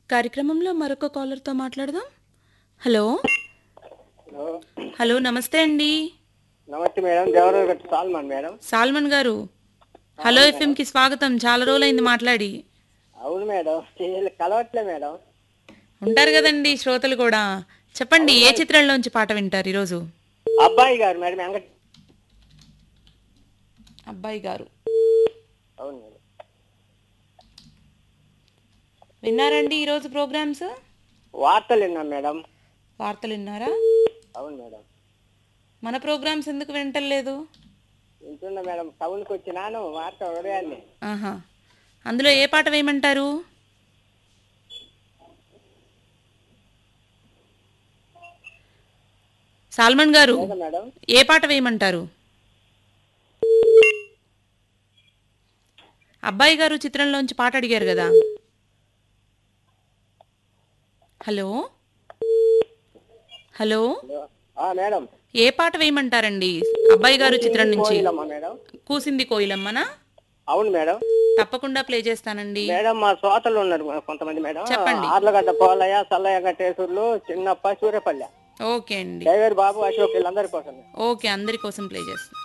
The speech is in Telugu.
కార్యక్రమంలో మరొక కాలర్తో మాట్లాడదాం హలో హలో హలో నమస్తే అండి నమస్తే మేడం దేవరావు గట్టు సాల్మాన్ మేడం సాల్మన్ గారు హలో ఎఫ్ఎంకి స్వాగతం చాలా రోజులైంది మాట్లాడి అవును మేడం చేయలే కలవట్లే మేడం ఉంటారు కదండి శ్రోతలు కూడా చెప్పండి ఏ చిత్రంలోంచి పాట వింటారు ఈరోజు అబ్బాయి గారు మేడం వెంకట అబ్బాయి గారు అవును మేడం విన్నారండి ఈరోజు ప్రోగ్రామ్స్ వార్తలు విన్నాం మేడం వార్తలు విన్నారా అవును మేడం మన ప్రోగ్రామ్స్ ఎందుకు వింటలేదు వింటున్నా మేడం టౌన్కి వచ్చినాను వార్త ఉదయాన్నే ఆహా అందులో ఏ పాట వేయమంటారు సాల్మన్ గారు లేదా మేడం ఏ పాట వేయమంటారు అబ్బాయి గారు చిత్రంలోంచి పాట అడిగారు కదా హలో హలో ఆ, మేడం ఏ పాట వేయమంటారండి అబ్బాయి గారు చిత్రం నుంచి కోయిలమ్మ మేడం కూసింది కోయిలమ్మనా అవును మేడం తప్పకుండా ప్లే చేస్తానండి మేడం మా సోతలు ఉన్నారు కొంతమంది మేడం చెప్పండి. ఆర్లగడ్డ పోలయ్య సల్లయ్య గట్టేశ్వర్లు చిన్నప్ప సూర్యపల్లె ఓకే అండి డైవర్ బాబు అశోక్ వీళ్ళందరి కోసం ఓకే అందరి కోసం ప్లే చేస్తాను